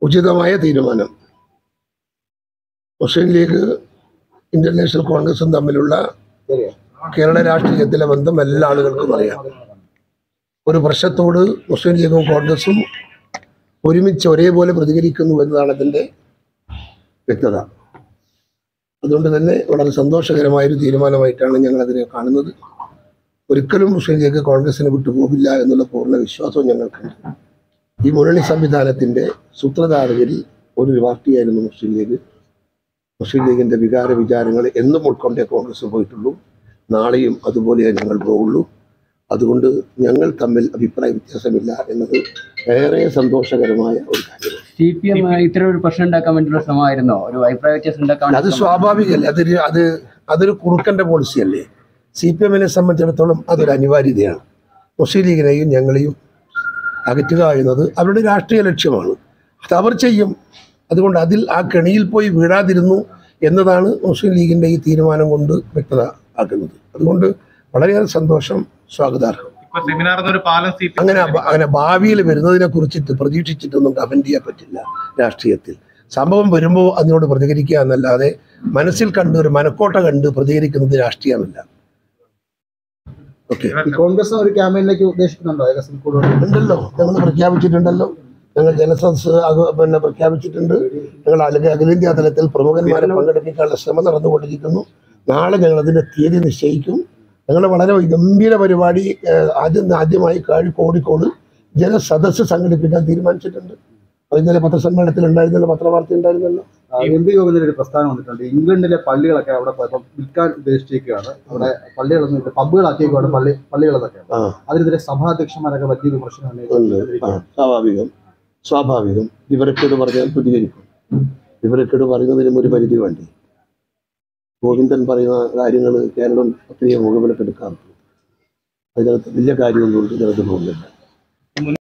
ഉചിതമായ തീരുമാനം മുസ്ലിം league Indian national കോൺഗ്രസും തമ്മിലുള്ള കേരള രാഷ്ട്രീയത്തിലെ ബന്ധം എല്ലാ ആളുകൾക്കും അറിയാം ഒരു പ്രശ്നത്തോട് മുസ്ലിം ലീഗും കോൺഗ്രസും ഒരുമിച്ച് ഒരേപോലെ പ്രതികരിക്കുന്നു എന്നതാണ് അതിൻ്റെ വ്യക്തത അതുകൊണ്ട് തന്നെ വളരെ സന്തോഷകരമായൊരു തീരുമാനമായിട്ടാണ് ഞങ്ങൾ അതിനെ കാണുന്നത് ഒരിക്കലും മുസ്ലിം ലീഗ് കോൺഗ്രസിനെ വിട്ടുപോകില്ല എന്നുള്ള പൂർണ്ണ വിശ്വാസവും ഞങ്ങൾക്കുണ്ട് ഈ മുന്നണി സംവിധാനത്തിൻ്റെ സൂത്രധാരകരിൽ ഒരു പാർട്ടിയായിരുന്നു മുസ്ലിം ലീഗ് മുസ്ലിം ലീഗിൻ്റെ വികാര വിചാരങ്ങൾ എന്നും ഉൾക്കൊണ്ടേ കോൺഗ്രസ് പോയിട്ടുള്ളൂ നാളെയും അതുപോലെ ഞങ്ങൾ പോകുള്ളൂ അതുകൊണ്ട് ഞങ്ങൾ തമ്മിൽ അഭിപ്രായ വ്യത്യാസമില്ല എന്നത് ഏറെ സന്തോഷകരമായ ഒരു കാര്യമാണ് സി പി എം ഇത്തരം ഒരു പ്രശ്നം ഉണ്ടാക്കാൻ വേണ്ടിയുള്ള ശ്രമമായിരുന്നോ ഒരു അഭിപ്രായ വ്യത്യാസം ഉണ്ടാക്കാൻ അത് വേണ്ടി സ്വാഭാവികമല്ലേ അതൊരു അത് അതൊരു കുറുക്കൻ്റെ പോളിസിയല്ലേ സി പി എമ്മിനെ സംബന്ധിച്ചിടത്തോളം അതൊരു അനിവാര്യതയാണ് മുസ്ലിം ലീഗിനെയും ഞങ്ങളെയും അകറ്റുക എന്നത് അവരുടെ രാഷ്ട്രീയ ലക്ഷ്യമാണ് അത് അവർ ചെയ്യും അതുകൊണ്ട് അതിൽ ആ കെണിയിൽ പോയി വീഴാതിരുന്നു എന്നതാണ് മുസ്ലിം ലീഗിൻ്റെ ഈ തീരുമാനം കൊണ്ട് വ്യക്തത ആക്കുന്നത് അതുകൊണ്ട് വളരെയേറെ സന്തോഷം സ്വാഗതാർഹം ഇപ്പൊ സെമിനാർ ഒരു പാലം സി പി അങ്ങനെ ഭ- അങ്ങനെ ഭാവിയിൽ വരുന്നതിനെ കുറിച്ചിട്ട് പ്രതീക്ഷിച്ചിട്ടൊന്നും കമന്റ് ചെയ്യാൻ പറ്റില്ല രാഷ്ട്രീയത്തിൽ സംഭവം വരുമ്പോൾ അതിനോട് പ്രതികരിക്കുക എന്നല്ലാതെ മനസ്സിൽ കണ്ട് ഒരു മനക്കോട്ട കണ്ട് പ്രതികരിക്കുന്നത് രാഷ്ട്രീയമല്ല ഓക്കെ ഈ കോൺഗ്രസ് ഒരു ക്യാമ്പയിനിലേക്ക് ഉദ്ദേശിക്കുന്നുണ്ടോ ഏകദേശം കൂടുതൽ ഉണ്ടല്ലോ ഞങ്ങൾ പ്രഖ്യാപിച്ചിട്ടുണ്ടല്ലോ ഞങ്ങൾ ജനസദസ് അത് പിന്നെ പ്രഖ്യാപിച്ചിട്ടുണ്ട് ഞങ്ങൾ അഖില അഖിലേന്ത്യാ തലത്തിൽ പ്രമുഖന്മാരെ പങ്കെടുപ്പിക്കാനുള്ള ശ്രമം നടന്നുകൊണ്ടിരിക്കുന്നു നാളെ ഞങ്ങൾ അതിൻ്റെ തീയതി നിശ്ചയിക്കും ഞങ്ങൾ വളരെ ഗംഭീര പരിപാടി ഏഹ്, ആദ്യം ആദ്യമായി കാഴി കോഴിക്കോട് ജനസദസ്സ് സംഘടിപ്പിക്കാൻ തീരുമാനിച്ചിട്ടുണ്ട് അത് ഇന്നലെ പത്രസമ്മേളനത്തിൽ ഉണ്ടായിരുന്നല്ലോ പത്രവാർത്ത ഉണ്ടായിരുന്നല്ലോ എം പി ഗോവിന്ദന്റെ ഒരു പ്രസ്ഥാനം വന്നിട്ടുണ്ട് ഇംഗ്ലണ്ടിലെ പള്ളികളൊക്കെ അവിടെ പോയപ്പോൾ വിൽക്കാൻ ഉദ്ദേശിച്ചിരിക്കുകയാണ് അവിടെ പള്ളികളൊന്നും ഇല്ല പബ്ബുകളാക്കിയേക്കാണ് പള്ളി പള്ളികളെന്നൊക്കെ ആ അതിനെതിരെ സഭാധ്യക്ഷന്മാരൊക്കെ വലിയ വിമർശനം ഉണ്ട് ഉന്നയിച്ചു ആ സ്വാഭാവികം സ്വാഭാവികം വിവരക്കേട് പറഞ്ഞാൽ പ്രതികരിക്കും വിവരക്കേട് പറയുന്നതിനും ഒരു പരിധി വേണ്ടി ഗോവിന്ദൻ പറയുന്ന കാര്യങ്ങൾ കേരളം ഒത്തിരി മുഖവിലക്കെടുക്കാറുണ്ട് അതിനകത്ത് വലിയ കാര്യമൊന്നും ഇതിനകത്ത് പോകുന്നില്ല